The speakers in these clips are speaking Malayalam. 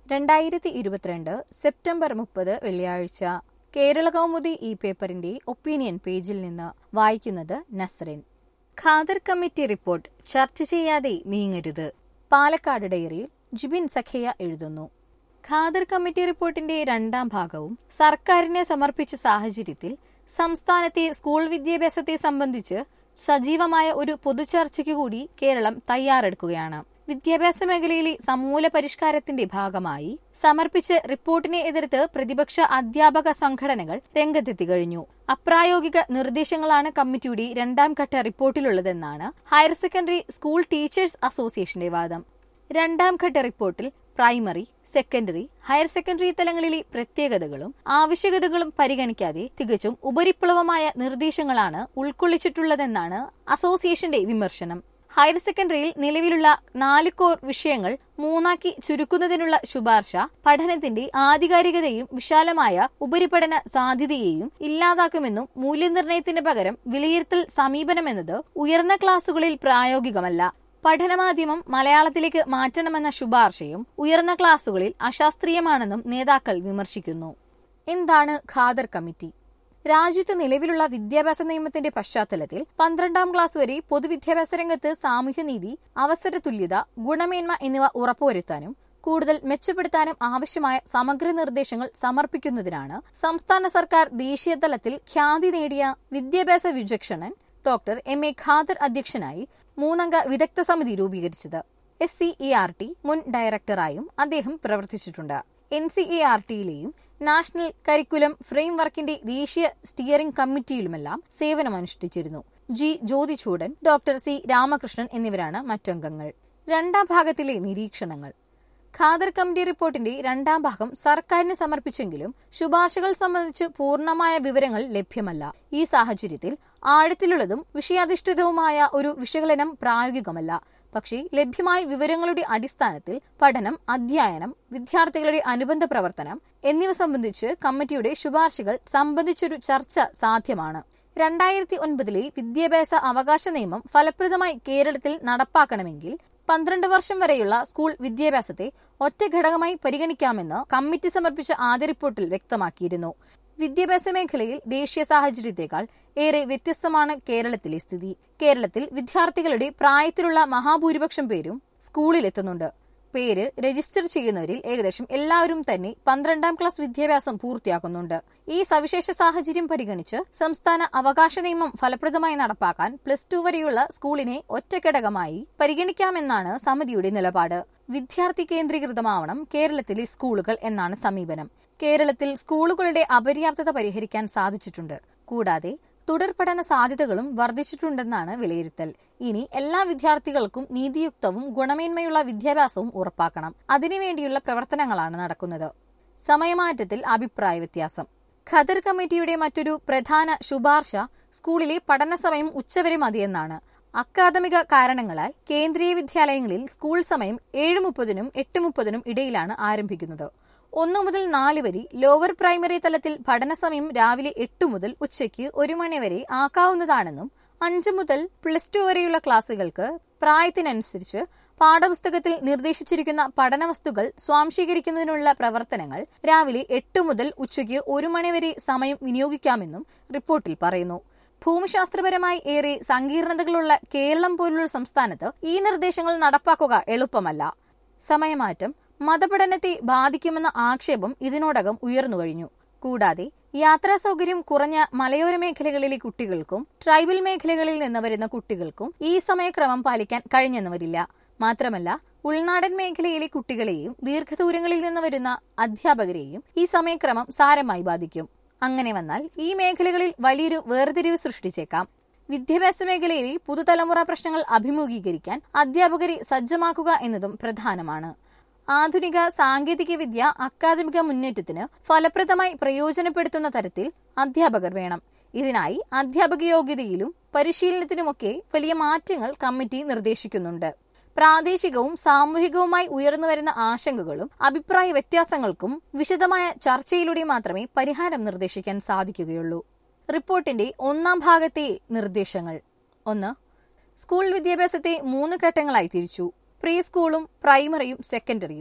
രണ്ടായിരത്തി ഇരുപത്തിരണ്ട് സെപ്റ്റംബർ മുപ്പത് വെള്ളിയാഴ്ച കേരള കൗമുദി ഈ പേപ്പറിന്റെ ഒപ്പീനിയൻ പേജിൽ നിന്ന് വായിക്കുന്നത് നസ്റിൻ ഖാദർ കമ്മിറ്റി റിപ്പോർട്ട് ചർച്ച ചെയ്യാതെ നീങ്ങരുത് പാലക്കാട് ഡയറിയിൽ ജിബിൻ സഖിയ എഴുതുന്നു ഖാദർ കമ്മിറ്റി റിപ്പോർട്ടിന്റെ രണ്ടാം ഭാഗവും സർക്കാരിനെ സമർപ്പിച്ച സാഹചര്യത്തിൽ സംസ്ഥാനത്തെ സ്കൂൾ വിദ്യാഭ്യാസത്തെ സംബന്ധിച്ച് സജീവമായ ഒരു പൊതുചർച്ചയ്ക്ക് കൂടി കേരളം തയ്യാറെടുക്കുകയാണ് വിദ്യാഭ്യാസ മേഖലയിലെ സമൂല പരിഷ്കാരത്തിന്റെ ഭാഗമായി സമർപ്പിച്ച റിപ്പോർട്ടിനെ എതിർത്ത് പ്രതിപക്ഷ അധ്യാപക സംഘടനകൾ രംഗത്തെത്തി കഴിഞ്ഞു അപ്രായോഗിക നിർദ്ദേശങ്ങളാണ് കമ്മിറ്റിയുടെ രണ്ടാം ഘട്ട റിപ്പോർട്ടിലുള്ളതെന്നാണ് ഹയർ സെക്കൻഡറി സ്കൂൾ ടീച്ചേഴ്സ് അസോസിയേഷന്റെ വാദം രണ്ടാം ഘട്ട റിപ്പോർട്ടിൽ പ്രൈമറി സെക്കൻഡറി ഹയർ സെക്കൻഡറി തലങ്ങളിലെ പ്രത്യേകതകളും ആവശ്യകതകളും പരിഗണിക്കാതെ തികച്ചും ഉപരിപ്ലവമായ നിർദ്ദേശങ്ങളാണ് ഉൾക്കൊള്ളിച്ചിട്ടുള്ളതെന്നാണ് അസോസിയേഷന്റെ വിമർശനം ഹയർ സെക്കൻഡറിയിൽ നിലവിലുള്ള നാല് കോർ വിഷയങ്ങൾ മൂന്നാക്കി ചുരുക്കുന്നതിനുള്ള ശുപാർശ പഠനത്തിന്റെ ആധികാരികതയും വിശാലമായ ഉപരിപഠന സാധ്യതയെയും ഇല്ലാതാക്കുമെന്നും മൂല്യനിർണ്ണയത്തിന് പകരം വിലയിരുത്തൽ സമീപനമെന്നത് ഉയർന്ന ക്ലാസുകളിൽ പ്രായോഗികമല്ല പഠനമാധ്യമം മലയാളത്തിലേക്ക് മാറ്റണമെന്ന ശുപാർശയും ഉയർന്ന ക്ലാസുകളിൽ അശാസ്ത്രീയമാണെന്നും നേതാക്കൾ വിമർശിക്കുന്നു എന്താണ് ഖാദർ കമ്മിറ്റി രാജ്യത്ത് നിലവിലുള്ള വിദ്യാഭ്യാസ നിയമത്തിന്റെ പശ്ചാത്തലത്തിൽ പന്ത്രണ്ടാം ക്ലാസ് വരെ പൊതുവിദ്യാഭ്യാസ രംഗത്ത് സാമൂഹ്യനീതി അവസര തുല്യത ഗുണമേന്മ എന്നിവ ഉറപ്പുവരുത്താനും കൂടുതൽ മെച്ചപ്പെടുത്താനും ആവശ്യമായ സമഗ്ര നിർദ്ദേശങ്ങൾ സമർപ്പിക്കുന്നതിനാണ് സംസ്ഥാന സർക്കാർ ദേശീയ തലത്തിൽ ഖ്യാതി നേടിയ വിദ്യാഭ്യാസ വിചക്ഷണൻ ഡോക്ടർ എം എ ഖാദർ അധ്യക്ഷനായി മൂന്നംഗ വിദഗ്ധ സമിതി രൂപീകരിച്ചത് S C E R T മുൻ ഡയറക്ടറായും അദ്ദേഹം പ്രവർത്തിച്ചിട്ടുണ്ട് എൻ സി എ ആർ ടിയിലെയും നാഷണൽ കരിക്കുലം ഫ്രെയിംവർക്കിന്റെ ദേശീയ സ്റ്റിയറിംഗ് കമ്മിറ്റിയിലുമെല്ലാം സേവനമനുഷ്ഠിച്ചിരുന്നു G Jyothichoodan doctor C Ramakrishnan എന്നിവരാണ് മറ്റംഗങ്ങൾ രണ്ടാം ഭാഗത്തിലെ നിരീക്ഷണങ്ങൾ ഖാദർ കമ്മിറ്റി റിപ്പോർട്ടിന്റെ രണ്ടാം ഭാഗം സർക്കാരിന് സമർപ്പിച്ചെങ്കിലും ശുപാർശകൾ സംബന്ധിച്ച് പൂർണ്ണമായ വിവരങ്ങൾ ലഭ്യമല്ല ഈ സാഹചര്യത്തിൽ ആഴത്തിലുള്ളതും വിഷയാധിഷ്ഠിതവുമായ ഒരു വിശകലനം പ്രായോഗികമല്ല പക്ഷേ ലഭ്യമായ വിവരങ്ങളുടെ അടിസ്ഥാനത്തിൽ പഠനം അധ്യയനം വിദ്യാർത്ഥികളുടെ അനുബന്ധ പ്രവർത്തനം എന്നിവ സംബന്ധിച്ച് കമ്മിറ്റിയുടെ ശുപാർശകൾ സംബന്ധിച്ചൊരു ചർച്ച സാധ്യമാണ് രണ്ടായിരത്തി ഒൻപതിലെ വിദ്യാഭ്യാസ അവകാശ നിയമം ഫലപ്രദമായി കേരളത്തിൽ നടപ്പാക്കണമെങ്കിൽ പന്ത്രണ്ട് വർഷം വരെയുള്ള സ്കൂൾ വിദ്യാഭ്യാസത്തെ ഒറ്റ ഘടകമായി പരിഗണിക്കാമെന്ന് കമ്മിറ്റി സമർപ്പിച്ച ആദ്യ റിപ്പോർട്ടിൽ വ്യക്തമാക്കിയിരുന്നു വിദ്യാഭ്യാസ മേഖലയിൽ ദേശീയ സാഹചര്യത്തെക്കാൾ ഏറെ വ്യത്യസ്തമാണ് കേരളത്തിലെ സ്ഥിതി കേരളത്തിൽ വിദ്യാർത്ഥികളുടെ പ്രായത്തിലുള്ള മഹാഭൂരിപക്ഷം പേരും സ്കൂളിലെത്തുന്നുണ്ട് പേര് രജിസ്റ്റർ ചെയ്യുന്നവരിൽ ഏകദേശം എല്ലാവരും തന്നെ പന്ത്രണ്ടാം ക്ലാസ് വിദ്യാഭ്യാസം പൂർത്തിയാക്കുന്നുണ്ട് ഈ സവിശേഷ സാഹചര്യം പരിഗണിച്ച് സംസ്ഥാന അവകാശ നിയമം ഫലപ്രദമായി നടപ്പാക്കാൻ പ്ലസ് ടു വരെയുള്ള സ്കൂളിനെ ഒറ്റഘടകമായി പരിഗണിക്കാമെന്നാണ് സമിതിയുടെ നിലപാട് വിദ്യാർത്ഥി കേന്ദ്രീകൃതമാവണം കേരളത്തിലെ സ്കൂളുകൾ എന്നാണ് സമീപനം കേരളത്തിൽ സ്കൂളുകളുടെ അപര്യാപ്തത പരിഹരിക്കാൻ സാധിച്ചിട്ടുണ്ട് കൂടാതെ തുടർ പഠന സാധ്യതകളും വർദ്ധിച്ചിട്ടുണ്ടെന്നാണ് വിലയിരുത്തൽ ഇനി എല്ലാ വിദ്യാർത്ഥികൾക്കും നീതിയുക്തവും ഗുണമേന്മയുള്ള വിദ്യാഭ്യാസവും ഉറപ്പാക്കണം അതിനുവേണ്ടിയുള്ള പ്രവർത്തനങ്ങളാണ് നടക്കുന്നത് സമയമാറ്റത്തിൽ അഭിപ്രായ വ്യത്യാസം ഖദർ കമ്മിറ്റിയുടെ മറ്റൊരു പ്രധാന ശുപാർശ സ്കൂളിലെ പഠന സമയം ഉച്ചവരെ മതിയെന്നാണ് അക്കാദമിക കാരണങ്ങളാൽ കേന്ദ്രീയ വിദ്യാലയങ്ങളിൽ സ്കൂൾ സമയം ഏഴ് മുപ്പതിനും എട്ട് മുപ്പതിനും ഇടയിലാണ് ആരംഭിക്കുന്നത് ഒന്നു മുതൽ നാല് വരെ ലോവർ പ്രൈമറി തലത്തിൽ പഠനസമയം രാവിലെ എട്ട് മുതൽ ഉച്ചയ്ക്ക് ഒരു മണിവരെ ആക്കാവുന്നതാണെന്നും അഞ്ച് മുതൽ പ്ലസ് ടു വരെയുള്ള ക്ലാസുകൾക്ക് പ്രായത്തിനനുസരിച്ച് പാഠപുസ്തകത്തിൽ നിർദ്ദേശിച്ചിരിക്കുന്ന പഠനവസ്തുക്കൾ സ്വാംശീകരിക്കുന്നതിനുള്ള പ്രവർത്തനങ്ങൾ രാവിലെ എട്ട് മുതൽ ഉച്ചയ്ക്ക് ഒരു മണിവരെ സമയം വിനിയോഗിക്കാമെന്നും റിപ്പോർട്ടിൽ പറയുന്നു ഭൂമിശാസ്ത്രപരമായി ഏറെ സങ്കീർണതകളുള്ള കേരളം പോലുള്ള സംസ്ഥാനത്ത് ഈ നിർദ്ദേശങ്ങൾ നടപ്പാക്കുക എളുപ്പമല്ല സമയമാറ്റം മതപഠനത്തെ ബാധിക്കുമെന്ന ആക്ഷേപം ഇതിനോടകം ഉയർന്നുകഴിഞ്ഞു കൂടാതെ യാത്രാ സൗകര്യം കുറഞ്ഞ മലയോര മേഖലകളിലെ കുട്ടികൾക്കും ട്രൈബൽ മേഖലകളിൽ നിന്ന് വരുന്ന കുട്ടികൾക്കും ഈ സമയക്രമം പാലിക്കാൻ കഴിഞ്ഞെന്ന് വരില്ല മാത്രമല്ല ഉൾനാടൻ മേഖലയിലെ കുട്ടികളെയും ദീർഘദൂരങ്ങളിൽ നിന്ന് വരുന്ന അധ്യാപകരെയും ഈ സമയക്രമം സാരമായി ബാധിക്കും അങ്ങനെ വന്നാൽ ഈ മേഖലകളിൽ വലിയൊരു വേർതിരിവ് സൃഷ്ടിച്ചേക്കാം വിദ്യാഭ്യാസ മേഖലയിലെ പുതുതലമുറ പ്രശ്നങ്ങൾ അഭിമുഖീകരിക്കാൻ അധ്യാപകരെ സജ്ജമാക്കുക എന്നതും പ്രധാനമാണ് ആധുനിക സാങ്കേതിക വിദ്യ അക്കാദമിക മുന്നേറ്റത്തിന് ഫലപ്രദമായി പ്രയോജനപ്പെടുത്തുന്ന തരത്തിൽ അധ്യാപകർ വേണം ഇതിനായി അധ്യാപക യോഗ്യതയിലും പരിശീലനത്തിനുമൊക്കെ വലിയ മാറ്റങ്ങൾ കമ്മിറ്റി നിർദ്ദേശിക്കുന്നുണ്ട് പ്രാദേശികവും സാമൂഹികവുമായി ഉയർന്നുവരുന്ന ആശങ്കകളും അഭിപ്രായ വ്യത്യാസങ്ങൾക്കും വിശദമായ ചർച്ചയിലൂടെ മാത്രമേ പരിഹാരം നിർദ്ദേശിക്കാൻ സാധിക്കുകയുള്ളൂ റിപ്പോർട്ടിന്റെ ഒന്നാം ഭാഗത്തെ നിർദ്ദേശങ്ങൾ ഒന്ന് സ്കൂൾ വിദ്യാഭ്യാസത്തെ മൂന്ന് ഘട്ടങ്ങളായി തിരിച്ചു പ്രീ സ്കൂളും പ്രൈമറിയും സെക്കൻഡറിയും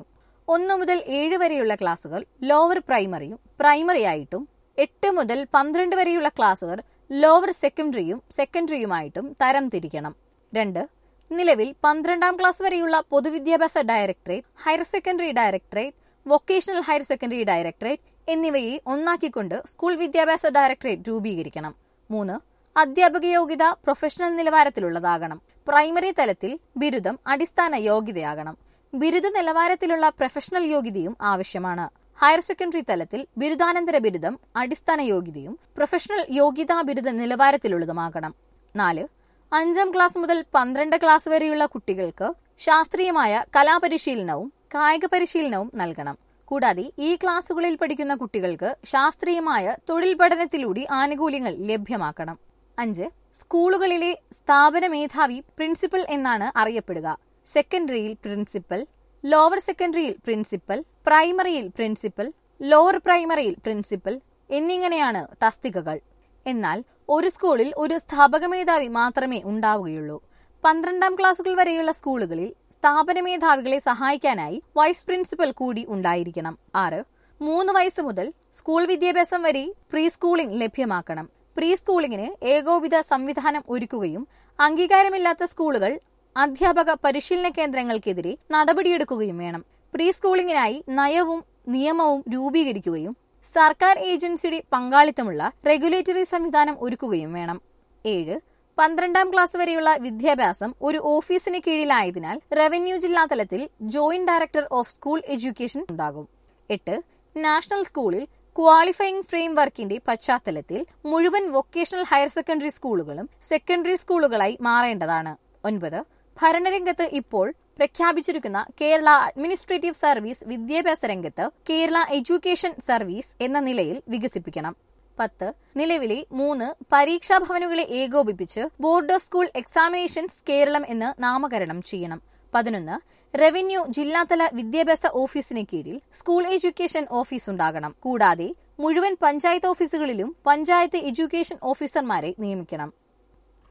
ഒന്ന് മുതൽ ഏഴ് വരെയുള്ള ക്ലാസുകൾ ലോവർ പ്രൈമറിയും പ്രൈമറി ആയിട്ടും എട്ട് മുതൽ പന്ത്രണ്ട് വരെയുള്ള ക്ലാസുകൾ ലോവർ സെക്കൻഡറിയും സെക്കൻഡറിയുമായിട്ടും തരം തിരിക്കണം രണ്ട് നിലവിൽ പന്ത്രണ്ടാം ക്ലാസ് വരെയുള്ള പൊതുവിദ്യാഭ്യാസ directorate higher secondary directorate vocational higher secondary directorate എന്നിവയെ ഒന്നാക്കിക്കൊണ്ട് സ്കൂൾ വിദ്യാഭ്യാസ ഡയറക്ടറേറ്റ് രൂപീകരിക്കണം മൂന്ന് അധ്യാപക യോഗ്യത പ്രൊഫഷണൽ നിലവാരത്തിലുള്ളതാകണം പ്രൈമറി തലത്തിൽ ബിരുദം അടിസ്ഥാന യോഗ്യതയാകണം ബിരുദ നിലവാരത്തിലുള്ള പ്രൊഫഷണൽ യോഗ്യതയും ആവശ്യമാണ് ഹയർ സെക്കൻഡറി തലത്തിൽ ബിരുദാനന്തര ബിരുദം അടിസ്ഥാന യോഗ്യതയും പ്രൊഫഷണൽ യോഗ്യതാ ബിരുദ നിലവാരത്തിലുള്ളതുമാകണം നാല് അഞ്ചാം ക്ലാസ് മുതൽ പന്ത്രണ്ട് ക്ലാസ് വരെയുള്ള കുട്ടികൾക്ക് ശാസ്ത്രീയമായ കലാപരിശീലനവും കായിക പരിശീലനവും നൽകണം കൂടാതെ ഈ ക്ലാസുകളിൽ പഠിക്കുന്ന കുട്ടികൾക്ക് ശാസ്ത്രീയമായ തൊഴിൽ പഠനത്തിലൂടെ ആനുകൂല്യങ്ങൾ ലഭ്യമാക്കണം അഞ്ച് സ്കൂളുകളിലെ സ്ഥാപന മേധാവി പ്രിൻസിപ്പൽ എന്നാണ് അറിയപ്പെടുക സെക്കൻഡറിയിൽ പ്രിൻസിപ്പൽ ലോവർ സെക്കൻഡറിയിൽ പ്രിൻസിപ്പൽ പ്രൈമറിയിൽ പ്രിൻസിപ്പൽ ലോവർ പ്രൈമറിയിൽ പ്രിൻസിപ്പൽ എന്നിങ്ങനെയാണ് തസ്തികകൾ എന്നാൽ ഒരു സ്കൂളിൽ ഒരു സ്ഥാപക മേധാവി മാത്രമേ ഉണ്ടാവുകയുള്ളൂ പന്ത്രണ്ടാം ക്ലാസുകൾ വരെയുള്ള സ്കൂളുകളിൽ സ്ഥാപന മേധാവികളെ സഹായിക്കാനായി വൈസ് പ്രിൻസിപ്പൽ കൂടി ഉണ്ടായിരിക്കണം ആറ് മൂന്ന് വയസ്സ് മുതൽ സ്കൂൾ വിദ്യാഭ്യാസം വരെ പ്രീ സ്കൂളിംഗ് ലഭ്യമാക്കണം പ്രീ സ്കൂളിംഗിന് ഏകോപിത സംവിധാനം ഒരുക്കുകയും അംഗീകാരമില്ലാത്ത സ്കൂളുകൾ അധ്യാപക പരിശീലന കേന്ദ്രങ്ങൾക്കെതിരെ നടപടിയെടുക്കുകയും വേണം പ്രീ സ്കൂളിംഗിനായി നയവും നിയമവും രൂപീകരിക്കുകയും സർക്കാർ ഏജൻസിയുടെ പങ്കാളിത്തമുള്ള റെഗുലേറ്ററി സംവിധാനം ഒരുക്കുകയും വേണം ഏഴ് പന്ത്രണ്ടാം ക്ലാസ് വരെയുള്ള വിദ്യാഭ്യാസം ഒരു ഓഫീസിന് കീഴിലായതിനാൽ റവന്യൂ ജില്ലാ തലത്തിൽ joint director of school education ഉണ്ടാകും എട്ട് നാഷണൽ സ്കൂളിൽ ക്വാളിഫയിങ് ഫ്രെയിം വർക്കിന്റെ പശ്ചാത്തലത്തിൽ മുഴുവൻ വൊക്കേഷണൽ ഹയർ സെക്കൻഡറി സ്കൂളുകളും സെക്കൻഡറി സ്കൂളുകളായി മാറേണ്ടതാണ് ഒൻപത് ഭരണരംഗത്ത് ഇപ്പോൾ പ്രഖ്യാപിച്ചിരിക്കുന്ന കേരള അഡ്മിനിസ്ട്രേറ്റീവ് സർവീസ് വിദ്യാഭ്യാസ രംഗത്ത് കേരള എഡ്യൂക്കേഷൻ സർവീസ് എന്ന നിലയിൽ വികസിപ്പിക്കണം പത്ത് നിലവിലെ മൂന്ന് പരീക്ഷാ ഭവനുകളെ ഏകോപിപ്പിച്ച് board of school examinations Keralam എന്ന് നാമകരണം ചെയ്യണം പതിനൊന്ന് റവന്യൂ ജില്ലാതല വിദ്യാഭ്യാസ ഓഫീസിന് കീഴിൽ സ്കൂൾ എഡ്യൂക്കേഷൻ ഓഫീസ് ഉണ്ടാകണം കൂടാതെ മുഴുവൻ പഞ്ചായത്ത് ഓഫീസുകളിലും പഞ്ചായത്ത് എഡ്യൂക്കേഷൻ ഓഫീസർമാരെ നിയമിക്കണം